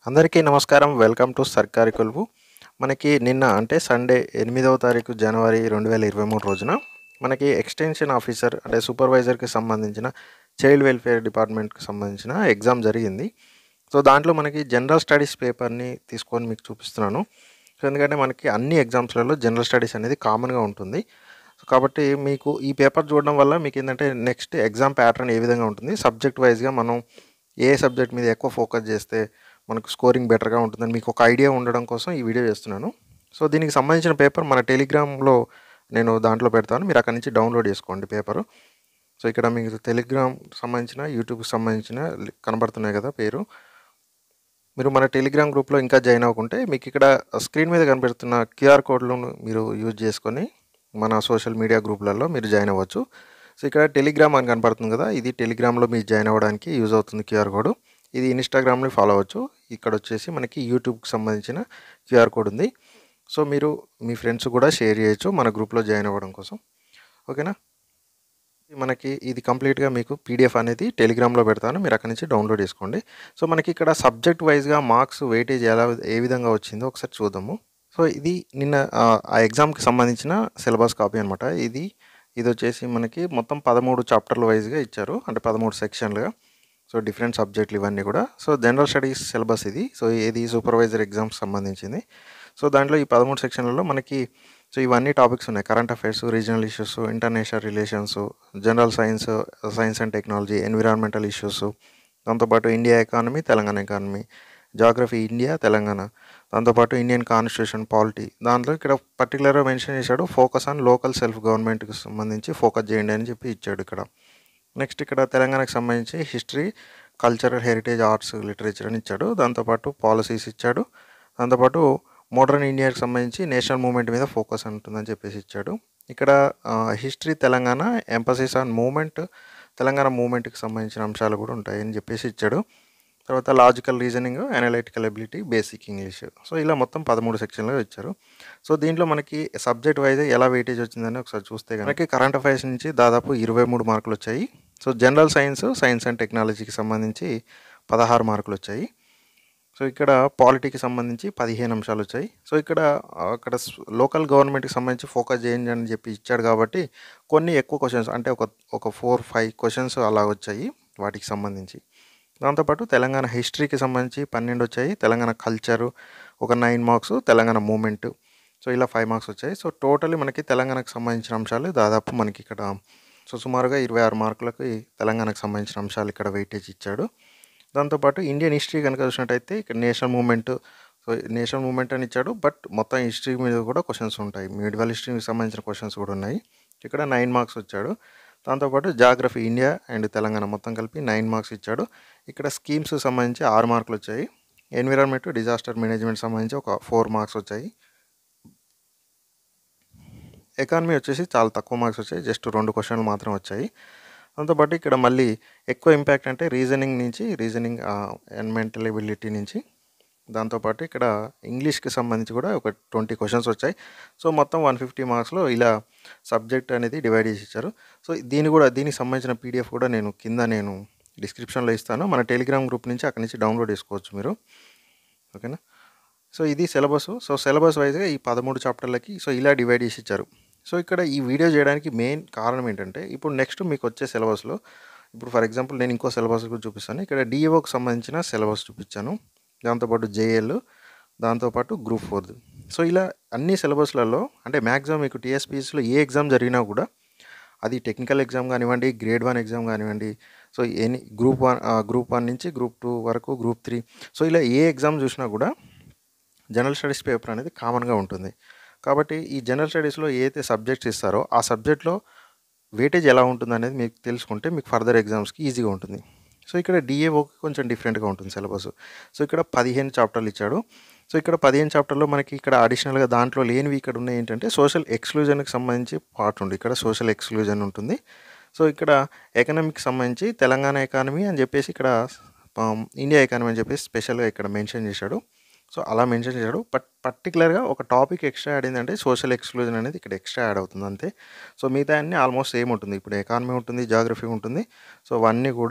అందరికీ నమస్కారం welcome to సర్కారీ కొలువు మనకి నిన్న అంటే సండే ఎనిమిదవ తారీఖు జనవరి రెండు వేల ఇరవై మూడు రోజున మనకి ఎక్స్టెన్షన్ ఆఫీసర్ అంటే సూపర్వైజర్కి సంబంధించిన చైల్డ్ వెల్ఫేర్ డిపార్ట్మెంట్కి సంబంధించిన ఎగ్జామ్ జరిగింది సో దాంట్లో మనకి జనరల్ స్టడీస్ పేపర్ని తీసుకొని మీకు చూపిస్తున్నాను సో ఎందుకంటే మనకి అన్ని ఎగ్జామ్స్లలో జనరల్ స్టడీస్ అనేది కామన్గా ఉంటుంది సో కాబట్టి మీకు ఈ పేపర్ చూడడం వల్ల మీకు ఏంటంటే నెక్స్ట్ ఎగ్జామ్ ప్యాటర్న్ ఏ విధంగా ఉంటుంది సబ్జెక్ట్ వైజ్గా మనం ఏ సబ్జెక్ట్ మీద ఎక్కువ ఫోకస్ చేస్తే మనకు స్కోరింగ్ బెటర్గా ఉంటుందని మీకు ఒక ఐడియా ఉండడం కోసం ఈ వీడియో చేస్తున్నాను సో దీనికి సంబంధించిన పేపర్ మన టెలిగ్రామ్లో నేను దాంట్లో పెడతాను మీరు అక్కడి నుంచి డౌన్లోడ్ చేసుకోండి పేపరు సో ఇక్కడ మీకు టెలిగ్రామ్ సంబంధించిన యూట్యూబ్కి సంబంధించిన లి- కనబడుతున్నాయి కదా పేరు మీరు మన టెలిగ్రామ్ గ్రూప్లో ఇంకా జాయిన్ అవ్వకుంటే మీకు ఇక్కడ స్క్రీన్ మీద కనిపెడుతున్న క్యూఆర్ కోడ్లను మీరు యూజ్ చేసుకొని మన సోషల్ మీడియా గ్రూప్లలో మీరు జాయిన్ అవ్వచ్చు సో ఇక్కడ టెలిగ్రామ్ అని కనపడుతుంది కదా ఇది టెలిగ్రామ్లో మీరు జాయిన్ అవ్వడానికి యూజ్ అవుతుంది క్యూఆర్ కోడ్ ఇది ఇన్స్టాగ్రామ్ని ఫాలో అవ్వచ్చు ఇక్కడ వచ్చేసి మనకి యూట్యూబ్కి సంబంధించిన క్యూఆర్ కోడ్ ఉంది సో మీరు మీ ఫ్రెండ్స్ కూడా షేర్ చేయొచ్చు మన గ్రూప్లో జాయిన్ అవ్వడం కోసం ఓకేనా మనకి ఇది కంప్లీట్గా మీకు పీడిఎఫ్ అనేది టెలిగ్రామ్లో పెడతాను మీరు అక్కడి నుంచి డౌన్లోడ్ చేసుకోండి సో మనకి ఇక్కడ సబ్జెక్ట్ వైజ్గా మార్క్స్ వెయిటేజ్ ఎలా ఏ విధంగా వచ్చిందో ఒకసారి చూద్దాము సో ఇది నిన్న ఆ, ఆ ఎగ్జామ్కి సంబంధించిన సిలబస్ కాపీ అనమాట ఇది ఇది వచ్చేసి మనకి మొత్తం పదమూడు చాప్టర్ల వైజ్గా ఇచ్చారు అంటే పదమూడు సెక్షన్లుగా సో డిఫరెంట్ సబ్జెక్టులు ఇవన్నీ కూడా సో జనరల్ స్టడీస్ సిలబస్ ఇది సో ఇది సూపర్వైజర్ ఎగ్జామ్స్ సంబంధించింది సో దాంట్లో ఈ పదమూడు సెక్షన్లలో మనకి సో ఇవన్నీ టాపిక్స్ ఉన్నాయి current affairs regional issues international relations general science science and technology environmental issues దాంతోపాటు India economy Telangana economy geography India Telangana దాంతోపాటు ఇండియన్ కాన్స్టిట్యూషన్ పాలిటీ దాంట్లో ఇక్కడ పర్టికులర్గా మెన్షన్ చేశాడు ఫోకస్ ఆన్ లోకల్ సెల్ఫ్ గవర్నమెంట్కి సంబంధించి ఫోకస్ చేయండి అని చెప్పి ఇచ్చాడు ఇక్కడ నెక్స్ట్ ఇక్కడ తెలంగాణకు సంబంధించి history cultural heritage arts literature అని ఇచ్చాడు దాంతోపాటు పాలసీస్ ఇచ్చాడు దాంతోపాటు మోడర్న్ ఇండియాకి సంబంధించి నేషనల్ మూవ్మెంట్ మీద ఫోకస్ ఉంటుందని చెప్పేసి ఇచ్చాడు ఇక్కడ history Telangana emphasis on movement Telangana మూమెంట్కి సంబంధించిన అంశాలు కూడా ఉంటాయని చెప్పేసి ఇచ్చాడు తర్వాత logical reasoning analytical ability basic English so ఇలా మొత్తం పదమూడు సెక్షన్లు ఇచ్చారు సో దీంట్లో మనకి సబ్జెక్ట్ వైజ్ ఎలా వెయిటేజ్ వచ్చిందని ఒకసారి చూస్తే కనుక మనకి కరెంట్ అఫైర్స్ నుంచి దాదాపు ఇరవై మూడు మార్కులు వచ్చాయి so general science science and టెక్నాలజీకి సంబంధించి పదహారు మార్కులు వచ్చాయి సో ఇక్కడ పాలిటీకి సంబంధించి పదిహేను అంశాలు వచ్చాయి సో ఇక్కడ ఆ, అక్కడ లోకల్ గవర్నమెంట్కి సంబంధించి ఫోకస్ చేయండి అని చెప్పి ఇచ్చాడు కాబట్టి కొన్ని ఎక్కువ క్వశ్చన్స్ అంటే ఒక ఒక ఫోర్ ఫైవ్ క్వశ్చన్స్ అలా వచ్చాయి వాటికి సంబంధించి దాంతోపాటు తెలంగాణ హిస్టరీకి సంబంధించి పన్నెండు వచ్చాయి తెలంగాణ కల్చరు ఒక nine marks Telangana movement so ఇలా ఫైవ్ మార్క్స్ వచ్చాయి సో టోటల్లీ మనకి తెలంగాణకు సంబంధించిన అంశాలు దాదాపు మనకి ఇక్కడ సో సుమారుగా ఇరవై ఆరు మార్కులకి తెలంగాణకు సంబంధించిన అంశాలు ఇక్కడ వెయిటేజ్ ఇచ్చాడు దాంతోపాటు ఇండియన్ హిస్టరీ కనుక చూసినట్టయితే ఇక్కడ national movement so national movement అని ఇచ్చాడు బట్ మొత్తం హిస్టరీ మీద కూడా క్వశ్చన్స్ ఉంటాయి మీడివల్ హిస్టరీకి సంబంధించిన క్వశ్చన్స్ కూడా ఉన్నాయి ఇక్కడ నైన్ మార్క్స్ వచ్చాడు దాంతోపాటు జాగ్రఫీ ఇండియా అండ్ తెలంగాణ మొత్తం కలిపి నైన్ మార్క్స్ ఇచ్చాడు ఇక్కడ స్కీమ్స్ సంబంధించి ఆరు మార్కులు వచ్చాయి ఎన్విరాన్మెంట్ డిజాస్టర్ మేనేజ్మెంట్ సంబంధించి ఒక ఫోర్ మార్క్స్ వచ్చాయి ఎకానమీ వచ్చేసి చాలా తక్కువ మార్క్స్ వచ్చాయి జస్ట్ రెండు క్వశ్చన్లు మాత్రం వచ్చాయి దాంతోపాటు ఇక్కడ మళ్ళీ ఎక్కువ ఇంపాక్ట్ అంటే రీజనింగ్ నుంచి రీజనింగ్ అండ్ మెంటల్ ఎబిలిటీ నుంచి దాంతోపాటు ఇక్కడ ఇంగ్లీష్కి సంబంధించి కూడా ఒక ట్వంటీ క్వశ్చన్స్ వచ్చాయి సో మొత్తం వన్ ఫిఫ్టీ మార్క్స్లో ఇలా సబ్జెక్ట్ అనేది డివైడ్ చేసి ఇచ్చారు సో దీని కూడా దీనికి సంబంధించిన పీడిఎఫ్ కూడా నేను కింద నేను డిస్క్రిప్షన్లో ఇస్తాను మన టెలిగ్రామ్ గ్రూప్ నుంచి అక్కడి నుంచి డౌన్లోడ్ చేసుకోవచ్చు మీరు ఓకేనా సో ఇది సిలబస్ సో సిలబస్ వైజ్గా ఈ పదమూడు చాప్టర్లకి సో ఇలా డివైడ్ చేసి ఇచ్చారు సో ఇక్కడ ఈ వీడియో చేయడానికి మెయిన్ కారణం ఏంటంటే ఇప్పుడు నెక్స్ట్ మీకు వచ్చే సిలబస్లో ఇప్పుడు ఫర్ ఎగ్జాంపుల్ నేను ఇంకో సిలబస్ కూడా చూపిస్తాను ఇక్కడ డిఏఓకి సంబంధించిన సిలబస్ చూపించాను దాంతోపాటు జేఎల్ దాంతోపాటు గ్రూప్ ఫోర్ది సో ఇలా అన్ని సిలబస్లలో అంటే మ్యాక్సిమం మీకు టీఎస్పీఎస్లో ఏ ఎగ్జామ్ జరిగినా కూడా అది టెక్నికల్ ఎగ్జామ్ కానివ్వండి గ్రేడ్ వన్ ఎగ్జామ్ కానివ్వండి so any group one group one నుంచి గ్రూప్ టూ వరకు గ్రూప్ త్రీ సో ఇలా ఏ ఎగ్జామ్ చూసినా కూడా జనరల్ స్టడీస్ పేపర్ అనేది కామన్గా ఉంటుంది కాబట్టి ఈ జనరల్ స్టడీస్లో ఏదైతే సబ్జెక్ట్స్ ఇస్తారో ఆ సబ్జెక్ట్లో వెయిటేజ్ ఎలా ఉంటుంది అనేది మీకు తెలుసుకుంటే మీకు ఫర్దర్ ఎగ్జామ్స్కి ఈజీగా ఉంటుంది సో ఇక్కడ డిఏఓకి కొంచెం డిఫరెంట్గా ఉంటుంది సిలబస్ సో ఇక్కడ పదిహేను చాప్టర్లు ఇచ్చాడు సో ఇక్కడ పదిహేను చాప్టర్లో మనకి ఇక్కడ అడిషనల్గా దాంట్లో లేనివి ఇక్కడ ఉన్నాయి ఏంటంటే సోషల్ ఎక్స్క్లూజన్కి సంబంధించి పార్ట్ ఉంది ఇక్కడ సోషల్ ఎక్స్క్లూజన్ ఉంటుంది సో ఇక్కడ ఎకనామిక్ సంబంధించి తెలంగాణ ఎకానమీ అని చెప్పేసి ఇక్కడ ఆమ్, ఇండియా ఎకానమీ అని చెప్పేసి స్పెషల్గా ఇక్కడ మెన్షన్ చేశాడు సో అలా మెన్షన్ చేశాడు బట్ పర్టికులర్గా ఒక టాపిక్ ఎక్స్ట్రా యాడ్ అయిందంటే సోషల్ ఎక్స్క్లూజన్ అనేది ఇక్కడ ఎక్స్ట్రా యాడ్ అవుతుంది అంతే సో మిగతా అన్ని ఆల్మోస్ట్ సేమ్ ఉంటుంది ఇప్పుడు ఎకానమీ ఉంటుంది జాగ్రఫీ ఉంటుంది సో అవన్నీ కూడా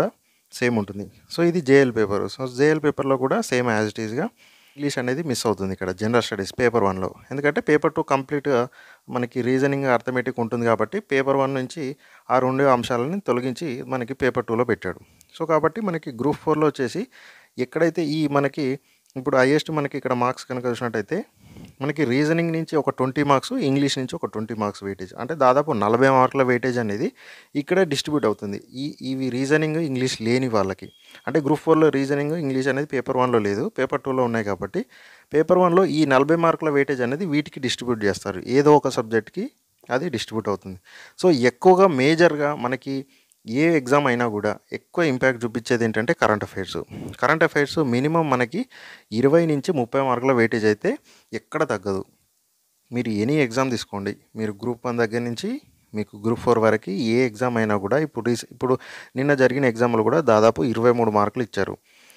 సేమ్ ఉంటుంది సో ఇది జేఎల్ పేపర్ సో జేఎల్ పేపర్లో కూడా సేమ్ యాజ్ ఇట్ ఈస్గా ఇంగ్లీష్ అనేది మిస్ అవుతుంది ఇక్కడ జనరల్ స్టడీస్ పేపర్ వన్లో ఎందుకంటే పేపర్ టూ కంప్లీట్గా మనకి రీజనింగ్ అర్థమెటిక్ ఉంటుంది కాబట్టి పేపర్ వన్ నుంచి ఆ రెండు అంశాలని తొలగించి మనకి పేపర్ టూలో పెట్టాడు సో కాబట్టి మనకి గ్రూప్ ఫోర్లో వచ్చేసి ఎక్కడైతే ఈ మనకి ఇప్పుడు హైయెస్ట్ మనకి ఇక్కడ మార్క్స్ కనుక చూసినట్టయితే మనకి రీజనింగ్ నుంచి ఒక ట్వంటీ మార్క్స్ ఇంగ్లీష్ నుంచి ఒక ట్వంటీ మార్క్స్ వెయిటేజ్ అంటే దాదాపు నలభై మార్కుల వెయిటేజ్ అనేది ఇక్కడే డిస్ట్రిబ్యూట్ అవుతుంది ఈ ఇవి రీజనింగ్ ఇంగ్లీష్ లేని వాళ్ళకి అంటే గ్రూప్ ఫోర్లో రీజనింగ్ ఇంగ్లీష్ అనేది పేపర్ వన్లో లేదు పేపర్ టూలో ఉన్నాయి కాబట్టి పేపర్ వన్లో ఈ నలభై మార్కుల వెయిటేజ్ అనేది వీటికి డిస్ట్రిబ్యూట్ చేస్తారు ఏదో ఒక సబ్జెక్ట్కి అది డిస్ట్రిబ్యూట్ అవుతుంది సో ఎక్కువగా మేజర్గా మనకి ఏ ఎగ్జామ్ అయినా కూడా ఎక్కువ ఇంపాక్ట్ చూపించేది ఏంటంటే current affairs current affairs minimum మనకి ఇరవై నుంచి ముప్పై మార్కుల వెయిటేజ్ అయితే ఎక్కడ తగ్గదు మీరు ఎనీ ఎగ్జామ్ తీసుకోండి మీరు గ్రూప్ వన్ దగ్గర నుంచి మీకు గ్రూప్ ఫోర్ వరకు ఏ ఎగ్జామ్ అయినా కూడా ఇప్పుడు రీస- ఇప్పుడు నిన్న జరిగిన ఎగ్జామ్లో కూడా దాదాపు ఇరవై మూడు మార్కులు ఇచ్చారు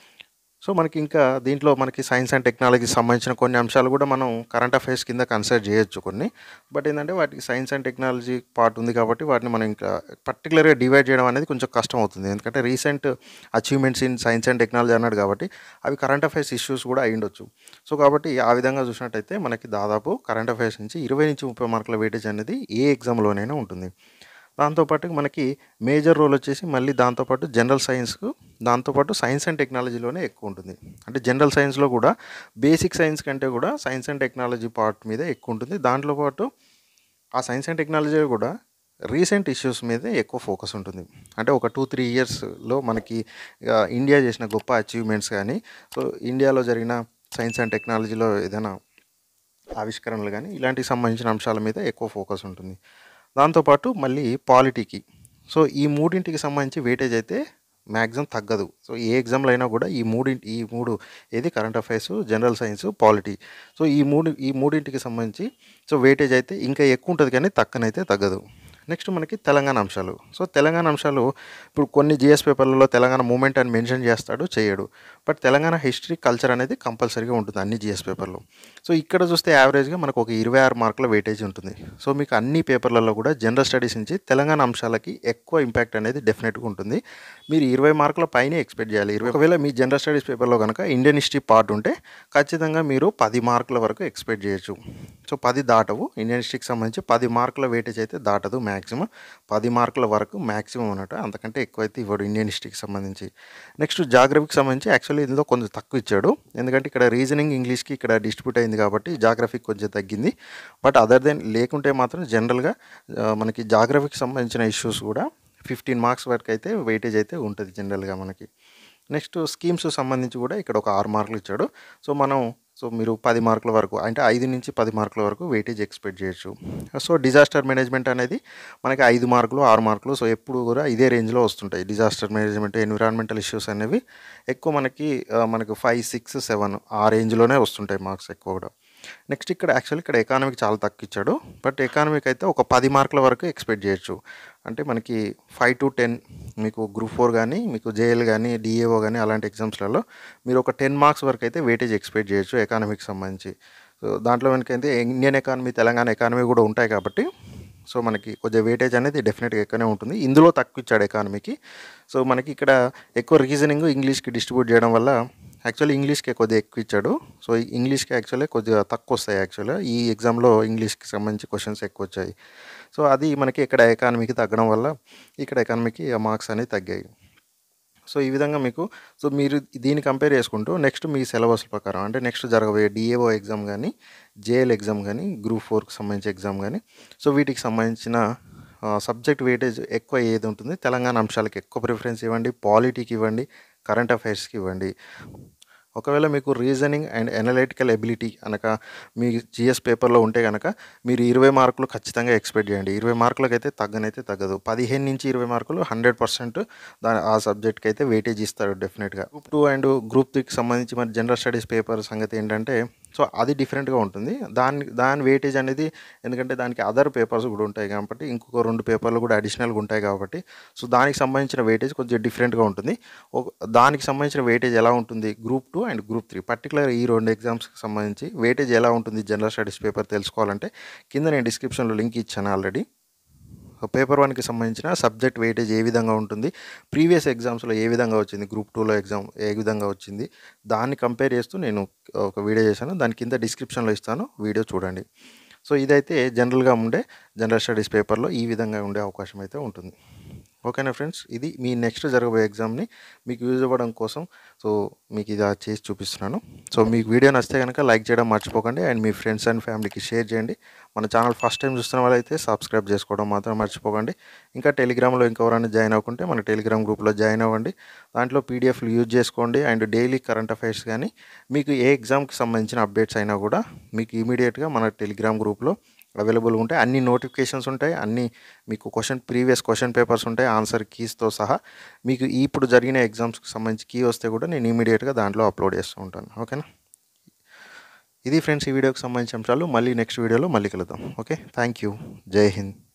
సో మనకి ఇంకా దీంట్లో మనకి సైన్స్ అండ్ టెక్నాలజీకి సంబంధించిన కొన్ని అంశాలు కూడా మనం కరెంట్ అఫైర్స్ కింద కన్సిడర్ చేయొచ్చు కొన్ని బట్ ఏంటంటే వాటికి సైన్స్ అండ్ టెక్నాలజీ పార్ట్ ఉంది కాబట్టి వాటిని మనం ఇంకా పర్టికులర్గా డివైడ్ చేయడం అనేది కొంచెం కష్టం అవుతుంది ఎందుకంటే recent achievements in science and technology అన్నాడు కాబట్టి అవి కరెంట్ అఫైర్స్ ఇష్యూస్ కూడా అయి ఉండొచ్చు సో కాబట్టి ఆ విధంగా చూసినట్టయితే మనకి దాదాపు కరెంట్ అఫైర్స్ నుంచి ఇరవై నుంచి ముప్పై మార్కుల వెయిటేజ్ అనేది ఏ ఎగ్జామ్లోనైనా ఉంటుంది దాంతోపాటు మనకి మేజర్ రోల్ వచ్చేసి మళ్ళీ దాంతోపాటు జనరల్ సైన్స్కు దాంతోపాటు సైన్స్ అండ్ టెక్నాలజీలోనే ఎక్కువ ఉంటుంది అంటే జనరల్ సైన్స్లో కూడా బేసిక్ సైన్స్ కంటే కూడా సైన్స్ అండ్ టెక్నాలజీ పార్ట్ మీద ఎక్కువ ఉంటుంది దాంట్లో పాటు ఆ సైన్స్ అండ్ టెక్నాలజీ కూడా రీసెంట్ ఇష్యూస్ మీదే ఎక్కువ ఫోకస్ ఉంటుంది అంటే ఒక టూ త్రీ ఇయర్స్లో మనకి ఇక ఇండియా చేసిన గొప్ప అచీవ్మెంట్స్ కానీ సో ఇండియాలో జరిగిన సైన్స్ అండ్ టెక్నాలజీలో ఏదైనా ఆవిష్కరణలు కానీ ఇలాంటికి సంబంధించిన అంశాల మీద ఎక్కువ ఫోకస్ ఉంటుంది దాంతోపాటు మళ్ళీ పాలిటీకి సో ఈ మూడింటికి సంబంధించి వెయిటేజ్ అయితే మ్యాక్సిమం తగ్గదు సో ఏ ఎగ్జామ్లో అయినా కూడా ఈ మూడింటి ఈ మూడు ఏది current affairs general science polity so ఈ మూడు ఈ మూడింటికి సంబంధించి సో వెయిటేజ్ అయితే ఇంకా ఎక్కువ ఉంటుంది కానీ తక్కనైతే తగ్గదు నెక్స్ట్ మనకి తెలంగాణ అంశాలు సో తెలంగాణ అంశాలు ఇప్పుడు కొన్ని జిఎస్ పేపర్లలో తెలంగాణ మూమెంట్ అని మెన్షన్ చేస్తాడు చేయడు బట్ తెలంగాణ హిస్టరీ కల్చర్ అనేది కంపల్సరీగా ఉంటుంది అన్ని జిఎస్ పేపర్లో సో ఇక్కడ చూస్తే యావరేజ్గా మనకు ఒక ఇరవై ఆరు మార్కుల వెయిటేజ్ ఉంటుంది సో మీకు అన్ని పేపర్లలో కూడా జనరల్ స్టడీస్ నుంచి తెలంగాణ అంశాలకి ఎక్కువ ఇంపాక్ట్ అనేది డెఫినెట్గా ఉంటుంది మీరు ఇరవై మార్కుల పైనే ఎక్స్పెక్ట్ చేయాలి ఇరవై ఒకవేళ మీ జనరల్ స్టడీస్ పేపర్లో కనుక ఇండియన్ హిస్టరీ పార్ట్ ఉంటే ఖచ్చితంగా మీరు పది మార్కుల వరకు ఎక్స్పెక్ట్ చేయొచ్చు సో పది దాటవు ఇండియన్ హిస్టరీకి సంబంధించి పది మార్కుల వెయిటేజ్ అయితే దాటదు మ్యాక్సిమం పది మార్కుల వరకు మ్యాక్సిమం అన్నట్టు అంతకంటే ఎక్కువ అయితే ఇవ్వడు ఇండియన్ హిస్టరీకి సంబంధించి నెక్స్ట్ జాగ్రఫీకి సంబంధించి యాక్చువల్లీ ఇందులో కొంచెం తక్కువ ఇచ్చాడు ఎందుకంటే ఇక్కడ రీజనింగ్ ఇంగ్లీష్కి ఇక్కడ డిస్ట్రిబ్యూట్ అయింది కాబట్టి జాగ్రఫీకి కొంచెం తగ్గింది బట్ అదర్ దెన్ లేకుంటే మాత్రం జనరల్గా మనకి జాగ్రఫీకి సంబంధించిన ఇష్యూస్ కూడా ఫిఫ్టీన్ మార్క్స్ వరకు అయితే వెయిటేజ్ అయితే ఉంటుంది జనరల్గా మనకి నెక్స్ట్ స్కీమ్స్ సంబంధించి కూడా ఇక్కడ ఒక ఆరు మార్కులు ఇచ్చాడు సో మనం సో మీరు పది మార్కుల వరకు అంటే ఐదు నుంచి పది మార్కుల వరకు వెయిటేజ్ ఎక్స్పెక్ట్ చేయొచ్చు సో డిజాస్టర్ మేనేజ్మెంట్ అనేది మనకి ఐదు మార్కులు ఆరు మార్కులు సో ఎప్పుడు కూడా ఇదే రేంజ్లో వస్తుంటాయి డిజాస్టర్ మేనేజ్మెంట్ ఎన్విరాన్మెంటల్ ఇష్యూస్ అనేవి ఎక్కువ మనకి ఆ, మనకి ఫైవ్ సిక్స్ సెవెన్ ఆ రేంజ్లోనే వస్తుంటాయి మార్క్స్ ఎక్కువ కూడా నెక్స్ట్ ఇక్కడ యాక్చువల్లీ ఇక్కడ ఎకానమీకి చాలా తక్కువ ఇచ్చాడు బట్ ఎకానమీకి అయితే ఒక పది మార్కుల వరకు ఎక్స్పెక్ట్ చేయొచ్చు అంటే మనకి ఫైవ్ టు టెన్ మీకు గ్రూప్ ఫోర్ కానీ మీకు జేఎల్ కానీ డిఏఓ కానీ అలాంటి ఎగ్జామ్స్లలో మీరు ఒక టెన్ మార్క్స్ వరకు అయితే వెయిటేజ్ ఎక్స్పెక్ట్ చేయొచ్చు ఎకానమీకి సంబంధించి సో దాంట్లో మనకైతే ఇండియన్ ఎకానమీ తెలంగాణ ఎకానమీ కూడా ఉంటాయి కాబట్టి సో మనకి కొద్దిగా వెయిటేజ్ అనేది డెఫినెట్గా ఎక్కువనే ఉంటుంది ఇందులో తక్కువ ఇచ్చాడు ఎకానమీకి సో మనకి ఇక్కడ ఎక్కువ రీజనింగ్ ఇంగ్లీష్కి డిస్ట్రిబ్యూట్ చేయడం వల్ల యాక్చువల్లీ ఇంగ్లీష్కి కొద్దిగా ఎక్కువ ఇచ్చాడు సో ఇంగ్లీష్కి యాక్చువల్లీ కొద్దిగా తక్కువ వస్తాయి యాక్చువల్గా ఈ ఎగ్జామ్లో ఇంగ్లీష్కి సంబంధించి క్వశ్చన్స్ ఎక్కువ వచ్చాయి సో అది మనకి ఇక్కడ ఎకానమీకి తగ్గడం వల్ల ఇక్కడ ఎకానమీకి మార్క్స్ అనేవి తగ్గాయి సో ఈ విధంగా మీకు సో మీరు దీన్ని కంపేర్ చేసుకుంటూ నెక్స్ట్ మీ సిలబస్ ప్రకారం అంటే నెక్స్ట్ జరగబోయే డిఏఓ ఎగ్జామ్ కానీ జేఎల్ ఎగ్జామ్ కానీ గ్రూప్ ఫోర్కి సంబంధించి ఎగ్జామ్ కానీ సో వీటికి సంబంధించిన సబ్జెక్ట్ వెయిటేజ్ ఎక్కువ ఏది ఉంటుంది తెలంగాణ అంశాలకి ఎక్కువ ప్రిఫరెన్స్ ఇవ్వండి పాలిటీకి ఇవ్వండి కరెంట్ అఫైర్స్కి ఇవ్వండి ఒకవేళ మీకు రీజనింగ్ అండ్ ఎనలైటికల్ ఎబిలిటీ అనక మీ జిఎస్ పేపర్లో ఉంటే కనుక మీరు ఇరవై మార్కులు ఖచ్చితంగా ఎక్స్పెక్ట్ చేయండి ఇరవై మార్కులకు అయితే తగ్గనైతే తగ్గదు పదిహేను నుంచి ఇరవై మార్కులు హండ్రెడ్ పర్సెంట్ దాని ఆ సబ్జెక్ట్కి అయితే వెయిటేజ్ ఇస్తాడు డెఫినెట్గా గ్రూప్ టూ అండ్ గ్రూప్ త్రీకి సంబంధించి మరి జనరల్ స్టడీస్ పేపర్ సంగతి ఏంటంటే సో అది డిఫరెంట్గా ఉంటుంది దాని దాని వెయిటేజ్ అనేది ఎందుకంటే దానికి అదర్ పేపర్స్ కూడా ఉంటాయి కాబట్టి ఇంకొక రెండు పేపర్లు కూడా అడిషనల్గా ఉంటాయి కాబట్టి సో దానికి సంబంధించిన వెయిటేజ్ కొంచెం డిఫరెంట్గా ఉంటుంది ఒక- దానికి సంబంధించిన వెయిటేజ్ ఎలా ఉంటుంది group two and group three particular ఈ రెండు ఎగ్జామ్స్కి సంబంధించి వెయిటేజ్ ఎలా ఉంటుంది జనరల్ స్టడీస్ పేపర్ తెలుసుకోవాలంటే కింద నేను డిస్క్రిప్షన్లో లింక్ ఇచ్చాను ఆల్రెడీ పేపర్ వన్కి సంబంధించిన సబ్జెక్ట్ వెయిటేజ్ ఏ విధంగా ఉంటుంది ప్రీవియస్ ఎగ్జామ్స్లో ఏ విధంగా వచ్చింది గ్రూప్ టూలో ఎగ్జామ్ ఏ విధంగా వచ్చింది దాన్ని కంపేర్ చేస్తూ నేను ఒక వీడియో చేశాను దాని కింద డిస్క్రిప్షన్లో ఇస్తాను వీడియో చూడండి సో ఇదైతే జనరల్గా ఉండే జనరల్ స్టడీస్ పేపర్లో ఈ విధంగా ఉండే అవకాశం అయితే ఉంటుంది ఓకేనా ఫ్రెండ్స్ ఇది మీ నెక్స్ట్ జరగబోయే ఎగ్జామ్ని మీకు యూజ్ అవ్వడం కోసం సో మీకు ఇది చేసి చూపిస్తున్నాను సో మీకు వీడియో నచ్చితే కనుక లైక్ చేయడం మర్చిపోకండి అండ్ మీ ఫ్రెండ్స్ అండ్ ఫ్యామిలీకి షేర్ చేయండి మన ఛానల్ ఫస్ట్ టైం చూస్తున్న వాళ్ళైతే సబ్స్క్రైబ్ చేసుకోవడం మాత్రం మర్చిపోకండి ఇంకా టెలిగ్రామ్లో ఇంకెవరైనా జాయిన్ అవ్వకుంటే మన టెలిగ్రామ్ గ్రూప్లో జాయిన్ అవ్వండి దాంట్లో పీడిఎఫ్లు యూజ్ చేసుకోండి అండ్ డైలీ కరెంట్ అఫైర్స్ కానీ మీకు ఏ ఎగ్జామ్కి సంబంధించిన అప్డేట్స్ అయినా కూడా మీకు ఇమీడియట్గా మన టెలిగ్రామ్ గ్రూప్లో అవైలబుల్ ఉంటాయి అన్ని నోటిఫికేషన్స్ ఉంటాయి అన్ని మీకు క్వశ్చన్ ప్రీవియస్ క్వశ్చన్ పేపర్స్ ఉంటాయి ఆన్సర్ కీస్తో సహా మీకు ఇప్పుడు జరిగిన ఎగ్జామ్స్కి సంబంధించి కీ వస్తే కూడా నేను ఇమీడియట్గా దాంట్లో అప్లోడ్ చేస్తూ ఉంటాను ఓకేనా ఇది ఫ్రెండ్స్ ఈ వీడియోకి సంబంధించిన అంశాలు మళ్ళీ నెక్స్ట్ వీడియోలో మళ్ళీ కలుద్దాం ఓకే థ్యాంక్ యూ జై హింద్